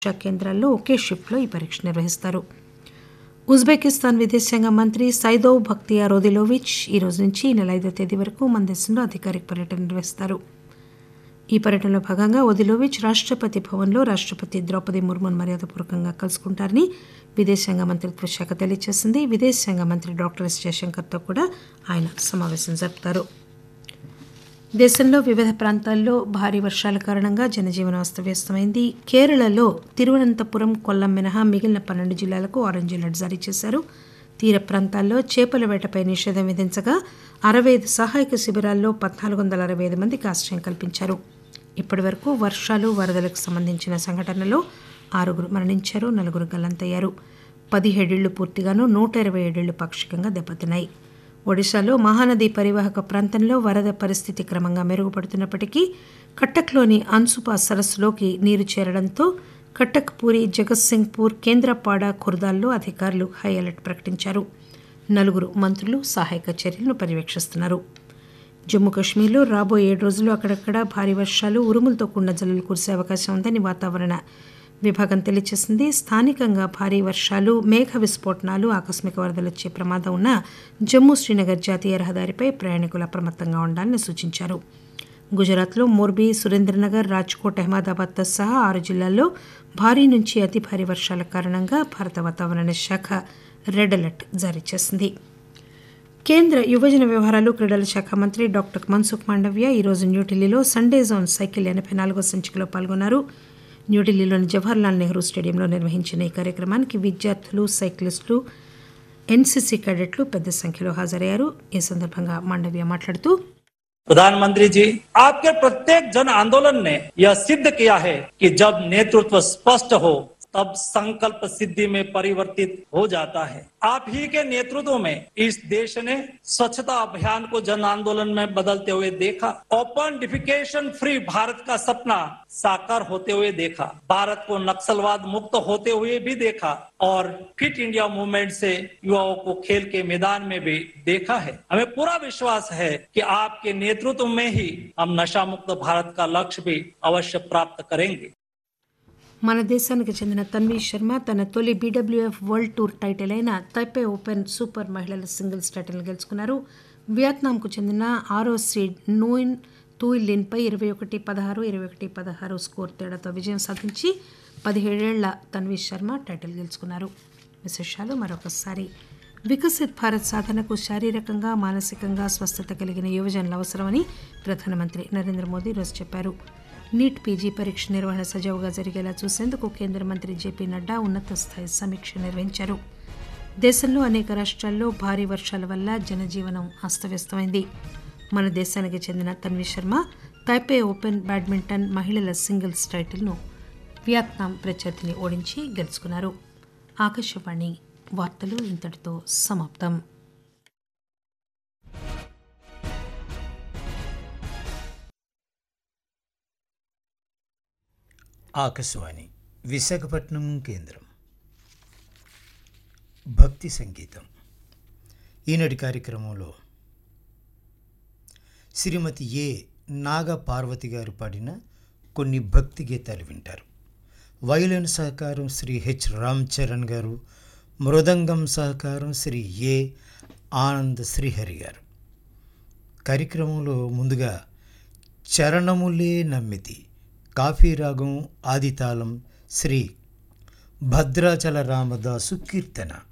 పరీక్షా కేంద్రాల్లో ఒకే షిఫ్ట్లో ఈ పరీక్ష నిర్వహిస్తారు ఉజ్బెకిస్తాన్ విదేశాంగ మంత్రి సైదోవ్ భక్తియార్ ఒదిలోవిచ్ ఈ రోజు నుంచి ఈ నెల ఐదో తేదీ వరకు మన దేశంలో అధికారిక పర్యటన నిర్వహిస్తారు ఈ పర్యటనలో భాగంగా ఒదిలోవిచ్ రాష్టపతి భవన్లో రాష్టపతి ద్రౌపది ముర్మును మర్యాదపూర్వకంగా కలుసుకుంటారని విదేశాంగ మంత్రిత్వ శాఖ తెలియజేసింది విదేశాంగ మంత్రి డాక్టర్ ఎస్ జయశంకర్తో కూడా ఆయన సమావేశం జరుపుతారు దేశంలో వివిధ ప్రాంతాల్లో భారీ వర్షాల కారణంగా జనజీవనం అస్తవ్యస్తమైంది కేరళలో తిరువనంతపురం కొల్లం మినహా మిగిలిన పన్నెండు జిల్లాలకు ఆరెంజ్ అలర్ట్ జారీ చేశారు తీర ప్రాంతాల్లో చేపల వేటపై నిషేధం విధించగా అరవై ఐదు సహాయక శిబిరాల్లో పద్నాలుగు వందల అరవై ఐదు మందికి ఆశ్రయం కల్పించారు ఇప్పటి వరకు వర్షాలు వరదలకు సంబంధించిన సంఘటనలో ఆరుగురు మరణించారు నలుగురు గల్లంతయ్యారు పదిహేడేళ్లు పూర్తిగాను నూట ఇరవై ఏడేళ్లు పాక్షికంగా దెబ్బతిన్నాయి ఒడిశాలో మహానది పరివాహక ప్రాంతంలో వరద పరిస్థితి క్రమంగా మెరుగుపడుతున్నప్పటికీ కట్టక్లోని అన్సుపా సరస్సులోకి నీరు చేరడంతో కట్టక్ పూరి జగత్సింగ్పూర్ కేంద్రపాడ ఖుర్దాల్లో అధికారులు హై అలర్ట్ ప్రకటించారు నలుగురు మంత్రులు సహాయక చర్యలను పర్యవేక్షిస్తున్నారు జమ్మూ కాశ్మీర్లో రాబోయే ఏడు రోజులు అక్కడక్కడ భారీ వర్షాలు ఉరుములతో కూడిన జల్లులు కురిసే అవకాశం ఉందని వాతావరణ విభాగం తెలియజేసింది స్థానికంగా భారీ వర్షాలు మేఘ విస్ఫోటనాలు ఆకస్మిక వరదలు వచ్చే ప్రమాదం ఉన్న జమ్మూ శ్రీనగర్ జాతీయ రహదారిపై ప్రయాణికులు అప్రమత్తంగా ఉండాలని సూచించారు గుజరాత్లో మోర్బీ సురేంద్రనగర్ రాజ్కోట్ అహ్మదాబాద్తో సహా ఆరు జిల్లాల్లో భారీ నుంచి అతి భారీ వర్షాల కారణంగా భారత వాతావరణ శాఖ రెడ్ అలర్ట్ జారీ చేసింది కేంద్ర యువజన వ్యవహారాలు క్రీడల శాఖ మంత్రి డాక్టర్ మన్సుఖ్ మాండవ్య ఈరోజు న్యూఢిల్లీలో సండే జోన్ సైకిల్ ఎనభై నాలుగో సంచికలో పాల్గొన్నారు న్యూఢిల్లీలోని జవహర్లాల్ నెహ్రూ స్టేడియంలో నిర్వహించిన ఈ కార్యక్రమానికి విద్యార్థులు సైక్లిస్టులు ఎన్సీసీ క్యాడెట్లు పెద్ద సంఖ్యలో హాజరయ్యారు ఈ సందర్భంగా మాండవ్య మాట్లాడుతూ प्रधानमंत्री जी आपके प्रत्येक जन आंदोलन ने यह सिद्ध किया है कि जब नेतृत्व स्पष्ट हो तब संकल्प सिद्धि में परिवर्तित हो जाता है आप ही के नेतृत्व में इस देश ने स्वच्छता अभियान को जन आंदोलन में बदलते हुए देखा ओपन डिफिकेशन फ्री भारत का सपना साकार होते हुए देखा भारत को नक्सलवाद मुक्त होते हुए भी देखा और फिट इंडिया मूवमेंट से युवाओं को खेल के मैदान में भी देखा है हमें पूरा विश्वास है कि आपके नेतृत्व में ही हम नशा मुक्त भारत का लक्ष्य भी अवश्य प्राप्त करेंगे మన దేశానికి చెందిన తన్వీ శర్మ తన తొలి బీడబ్ల్యూఎఫ్ వరల్డ్ టూర్ టైటిల్ అయిన తైపే ఓపెన్ సూపర్ మహిళల సింగిల్స్ టైటిల్ని గెలుచుకున్నారు వియత్నాంకు చెందిన ఆరో సీడ్ నోయిన్ తూయిలిన్పై ఇరవై ఒకటి పదహారు ఇరవై ఒకటి పదహారు స్కోర్ తేడాతో విజయం సాధించి పదిహేడేళ్ల తన్వీ శర్మ టైటిల్ గెలుచుకున్నారు విశేషాలు మరొకసారి వికసిత్ భారత్ సాధనకు శారీరకంగా మానసికంగా స్వస్థత కలిగిన యువజనులు అవసరమని ప్రధానమంత్రి నరేంద్ర మోదీ ఈరోజు చెప్పారు నీట్ పీజీ పరీక్ష నిర్వహణ సజావుగా జరిగేలా చూసేందుకు కేంద్ర మంత్రి జేపీ నడ్డా ఉన్నత స్థాయి సమీక్ష నిర్వహించారు దేశంలో అనేక రాష్ట్రాల్లో భారీ వర్షాల వల్ల జనజీవనం అస్తవ్యస్తమైంది మన దేశానికి చెందిన Tanvi Sharma Taipei open badminton మహిళల సింగిల్స్ టైటిల్ను వియత్నాం ప్రత్యర్థిని ఓడించి గెలుచుకున్నారు ఆకాశవాణి వార్తలు ఇంతటితో సమాప్తం ఆకాశవాణి విశాఖపట్నం కేంద్రం భక్తి సంగీతం ఈనాటి కార్యక్రమంలో శ్రీమతి ఏ నాగ పార్వతి గారు పాడిన కొన్ని భక్తి గీతాలు వింటారు వయలిన్ సహకారం శ్రీ హెచ్ రామ్ చరణ్ గారు మృదంగం సహకారం శ్రీ ఏ ఆనంద్ శ్రీహరి గారు కార్యక్రమంలో ముందుగా చరణములే నమ్మితి కాఫీ రాగం ఆదితాళం శ్రీ భద్రాచల రామదాసు కీర్తన